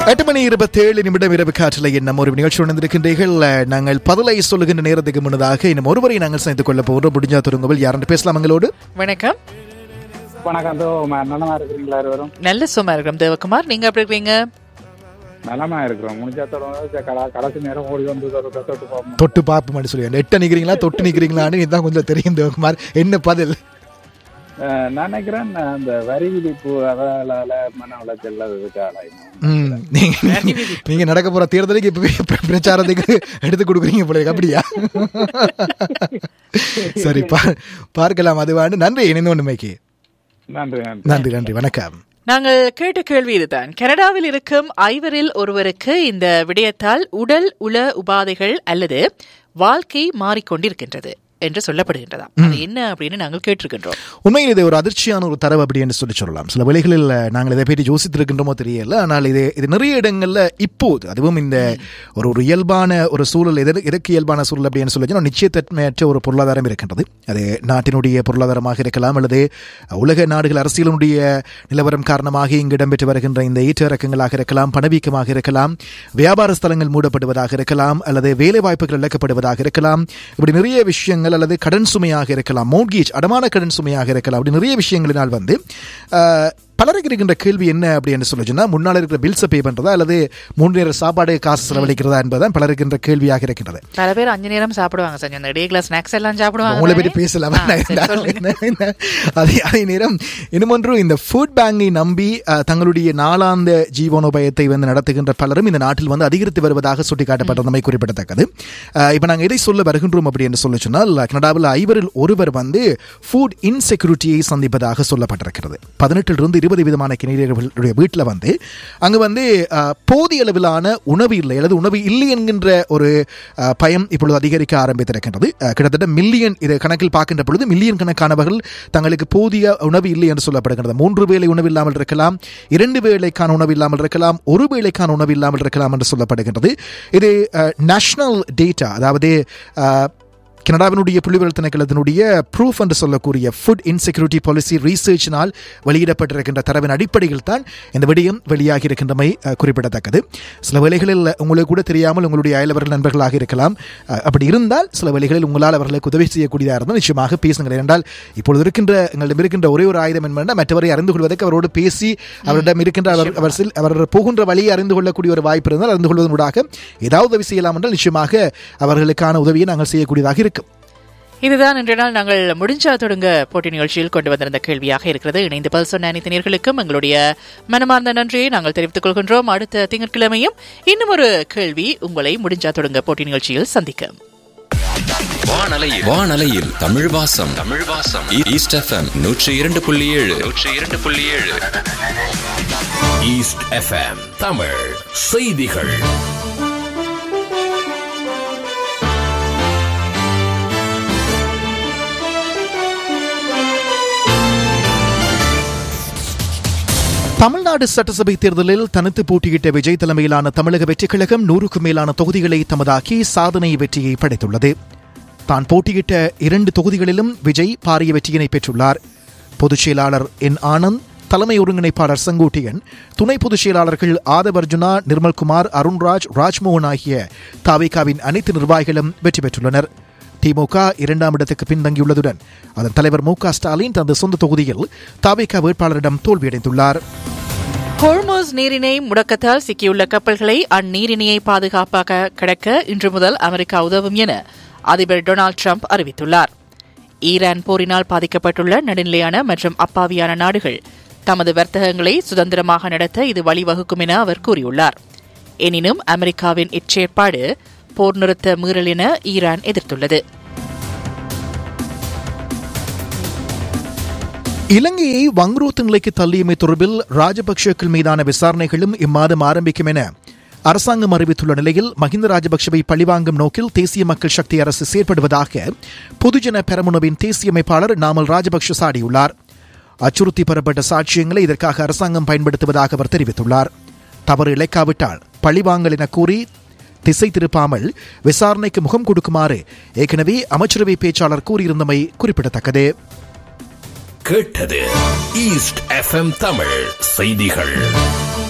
எட்டு மணி இருபத்தேழு நிமிடம் இரவு காற்றில் நம்ம ஒரு நிகழ்ச்சி உணர்ந்திருக்கின்றீர்கள் நாங்கள் பதிலை சொல்லுகின்ற நேரத்துக்கு முன்னதாக இன்னும் ஒருவரை நாங்கள் சேர்ந்து கொள்ள போகிறோம் முடிஞ்சா துருங்கவில் யாருன்னு பேசலாம் எங்களோடு வணக்கம் வணக்கம் தேவகுமார் நலமா இருக்கிறீங்களா இருவரும் நல்ல சும்மா இருக்கிறோம் தேவகுமார் நீங்க எப்படி இருக்கீங்க நலமா இருக்கிறோம் முடிஞ்சா தொடர்ந்து கட- கடைசி நேரம் ஓடி வந்து ஒரு தொட்டு போகணும் தொட்டு பார்ப்பு மாதிரி சொல்லுவேன் எட்ட நிக்கிறீங்களா தொட்டு நிக்கிறீங்களான்னு இதுதான் கொஞ்சம் தெரியும் தேவகுமார் என்ன பதில் அஹ் நான் நினைக்கிறேன் நான் அந்த வரி விதிப்பு அதால மன உளைச்சல் அதுக்கு ஆளாயினோம் ம், நீங்க நீங்க நடக்க போற தேர்தலுக்கு இப்பவே பிர- பிரச்சாரத்துக்கு எடுத்து கொடுக்குறீங்க போல இருக்கு, அப்படியா சரி பா- பார்க்கலாம் அது வாண்டு நன்றி இணைந்து ஒன்றுமைக்கு நன்றி நன்றி நன்றி நன்றி வணக்கம் நாங்கள் கேட்ட கேள்வி இதுதான் கனடாவில் இருக்கும் ஐவரில் ஒருவருக்கு இந்த விடயத்தால் உடல் உள உபாதைகள் அல்லது வாழ்க்கை மாறிக்கொண்டிருக்கின்றது என்று சொல்லப்படுகின்றதாம் அது என்ன அப்படின்னு நாங்கள் கேட்டிருக்கின்றோம் உண்மையில் இது ஒரு அதிர்ச்சியான ஒரு தரவு அப்படி என்று சொல்லி சொல்லலாம் சில வேளைகளில் நாங்கள் இதை பற்றி யோசித்திருக்கின்றோமோ தெரியல ஆனால் இது இது நிறைய இடங்கள்ல இப்போது அதுவும் இந்த ஒரு ஒரு இயல்பான ஒரு சூழல் எது எதற்கு இயல்பான சூழல் அப்படின்னு சொல்லி சொன்னா நிச்சயத்தன்மையற்ற ஒரு பொருளாதாரம் இருக்கின்றது அது நாட்டினுடைய பொருளாதாரமாக இருக்கலாம் அல்லது உலக நாடுகள் அரசியலினுடைய நிலவரம் காரணமாக இங்கு இடம்பெற்று வருகின்ற இந்த ஈட்ட இறக்கங்களாக இருக்கலாம் பணவீக்கமாக இருக்கலாம் வியாபார ஸ்தலங்கள் மூடப்படுவதாக இருக்கலாம் அல்லது வேலை வாய்ப்புகள் இழக்கப்படுவதாக இருக்கலாம் இப்படி நிறைய விஷயங்கள் அல்லது கடன் சுமையாக இருக்கலாம் மோட்கேஜ் அடமான கடன் சுமையாக இருக்கலாம் அப்படி நிறைய விஷயங்களினால் வந்து ஆஹ், பலருக்கு இருக்கின்ற கேள்வி என்ன அப்படின்னு சொல்லி சொன்னா முன்னால் இருக்கிற பில்ஸை பே பண்றதா அல்லது மூன்று நேர சாப்பாடு காசு செலவழிக்கிறதா என்பதுதான் பலருக்கு இருக்கின்ற கேள்வியாக இருக்கின்றது பல பேர் அஞ்சு நேரம் சாப்பிடுவாங்க சஞ்சய் அந்த டே கிளாஸ் ஸ்நாக்ஸ் எல்லாம் சாப்பிடுவாங்க உங்களை பற்றி தானே? பேசலாம் ஆ, சரி, சொல்லுங்க. அதே அதே நேரம் இன்னுமொன்று இந்த ஃபுட் பேங்கை நம்பி அஹ், தங்களுடைய நாளாந்த ஜீவனோபயத்தை வந்து நடத்துகின்ற பலரும் இந்த நாட்டில் வந்து அதிகரித்து வருவதாக சுட்டிக்காட்டப்பட்டதமை குறிப்பிடத்தக்கது அஹ், இப்ப நாங்க எதை சொல்ல வருகின்றோம் அப்படி என்று சொல்லி சொன்னால் கனடாவில் ஐவரில் ஒருவர் வந்து ஃபுட் இன்செக்யூரிட்டியை சந்திப்பதாக சொல்லப்பட்டிருக்கிறது பதினெட்டிலிருந்து இருபது விதமான கிணறியர்களுடைய வீட்டில் வந்து அங்கு வந்து அஹ், போதிய அளவிலான உணவு இல்லை அல்லது உணவு இல்லை என்கின்ற ஒரு அஹ், பயம் இப்பொழுது அதிகரிக்க ஆரம்பித்திருக்கின்றது அஹ், கிட்டத்தட்ட மில்லியன் இது கணக்கில் பார்க்கின்ற பொழுது மில்லியன் கணக்கானவர்கள் தங்களுக்கு போதிய உணவு இல்லை என்று சொல்லப்படுகிறது மூன்று வேளை உணவு இல்லாமல் இருக்கலாம் இரண்டு வேளைக்கான உணவு இல்லாமல் இருக்கலாம் ஒரு வேளைக்கான உணவு இல்லாமல் இருக்கலாம் என்று சொல்லப்படுகின்றது இது நேஷனல் டேட்டா அதாவது அஹ், கனடாவினுடைய புள்ளிவிவர திணைக்களத்தினுடைய ப்ரூஃப் என்று சொல்லக்கூடிய ஃபுட் இன்செக்யூரிட்டி பாலிசி ரீசர்ச்சினால் வெளியிடப்பட்டிருக்கின்ற தரவின் அடிப்படையில் தான் இந்த விடயம் வெளியாகி இருக்கின்றமை அஹ், குறிப்பிடத்தக்கது சில வேளைகளில் உங்களுக்கு கூட தெரியாமல் உங்களுடைய அயலவர்கள் நண்பர்களாக இருக்கலாம் அஹ், அப்படி இருந்தால் சில வேளைகளில் உங்களால் அவர்களுக்கு உதவி செய்யக்கூடியதாக இருந்தால் நிச்சயமாக பேசுங்கள் என்றால் இப்பொழுது இருக்கின்ற எங்களிடம் இருக்கின்ற ஒரே ஒரு ஆயுதம் என்பது மற்றவரை அறிந்து கொள்வதற்கு அவரோடு பேசி அவரிடம் இருக்கின்ற அவர் அவர் சில்- அவர் போகின்ற வழியை அறிந்து கொள்ளக்கூடிய ஒரு வாய்ப்பு இருந்தால் அறிந்து கொள்வதனூடாக ஏதாவது உதவி செய்யலாம் என்றால் நிச்சயமாக அவர்களுக்கான உதவியை நாங்கள் செய்யக்கூடியதாக இருக்கும் இதுதான் இன்றைய நாள் நாங்கள் முடிஞ்சா தொடங்க போட்டி நிகழ்ச்சியில் கொண்டு வந்திருந்த கேள்வியாக இருக்கிறது இணைந்து பல் சொன்ன அனைத்து நேர்களுக்கும் எங்களுடைய மனமார்ந்த நன்றியை நாங்கள் தெரிவித்துக் கொள்கின்றோம் அடுத்த திங்கட்கிழமையும் இன்னும் ஒரு கேள்வி உங்களை முடிஞ்சா தொடங்க போட்டி நிகழ்ச்சியில் சந்திக்கும் வானலையில் வானலையில் தமிழ் வாசம் தமிழ் வாசம் ஈ- ஈஸ்ட் எஃப்எம் நூற்றி இரண்டு புள்ளி ஏழு நூற்றி இரண்டு புள்ளி ஏழு ஈஸ்ட் எஃப்எம் தமிழ் செய்திகள் தமிழ்நாடு சட்டசபை தேர்தலில் தனித்து போட்டியிட்ட விஜய் தலைமையிலான தமிழக வெற்றிக் கழகம் நூறுக்கும் மேலான தொகுதிகளை தமதாக்கி சாதனை வெற்றியை படைத்துள்ளது தான் போட்டியிட்ட இரண்டு தொகுதிகளிலும் விஜய் பாரிய வெற்றியினை பெற்றுள்ளார் பொதுச் செயலாளர் என் ஆனந்த் தலைமை ஒருங்கிணைப்பாளர் செங்கோட்டியன் துணை பொதுச் செயலாளர்கள் ஆதவ் அர்ஜுனா நிர்மல்குமார் அருண்ராஜ் ராஜ்மோகன் ஆகிய தாவிகாவின் அனைத்து நிர்வாகிகளும் வெற்றி பெற்றுள்ளனர் திமுக இரண்டாம் இடத்துக்கு பின்தங்கியுள்ளதுடன் அதன் தலைவர் மு க ஸ்டாலின் தனது சொந்த தொகுதியில் தாவிக வேட்பாளரிடம் தோல்வியடைந்துள்ளார் ஹோர்மோஸ் நீரிணை முடக்கத்தால் சிக்கியுள்ள கப்பல்களை அந்நீரிணையை பாதுகாப்பாக கடக்க இன்று முதல் அமெரிக்கா உதவும் என அதிபர் டொனால்டு ட்ரம்ப் அறிவித்துள்ளார் ஈரான் போரினால் பாதிக்கப்பட்டுள்ள நடுநிலையான மற்றும் அப்பாவியான நாடுகள் தமது வர்த்தகங்களை சுதந்திரமாக நடத்த இது வழிவகுக்கும் என அவர் கூறியுள்ளார் எனினும் அமெரிக்காவின் இச்செயற்பாடு போர் நிறுத்த மீறல் என ஈரான் எதிர்த்துள்ளது இலங்கையை வங்குரோத்து நிலைக்கு தள்ளியமை தொடர்பில் ராஜபக்சேக்கள் மீதான விசாரணைகளும் இம்மாதம் ஆரம்பிக்கும் என அரசாங்கம் அறிவித்துள்ள நிலையில் மஹிந்த ராஜபக்சவை பழிவாங்கும் நோக்கில் தேசிய மக்கள் சக்தி அரசு செயற்படுவதாக பொதுஜன பெரமுனவின் தேசிய அமைப்பாளர் நாமல் ராஜபக்ஷ சாடியுள்ளார் அச்சுறுத்தி பெறப்பட்ட சாட்சியங்களை இதற்காக அரசாங்கம் பயன்படுத்துவதாக அவர் தெரிவித்துள்ளார் தவறு இழைக்காவிட்டால் பழிவாங்கல் என கூறி திசை திருப்பாமல் விசாரணைக்கு முகம் கொடுக்குமாறு ஏற்கனவே அமைச்சரவை பேச்சாளர் கூறியிருந்தமை குறிப்பிடத்தக்கது கேட்டது ஈஸ்ட் எஃப்எம் தமிழ் செய்திகள்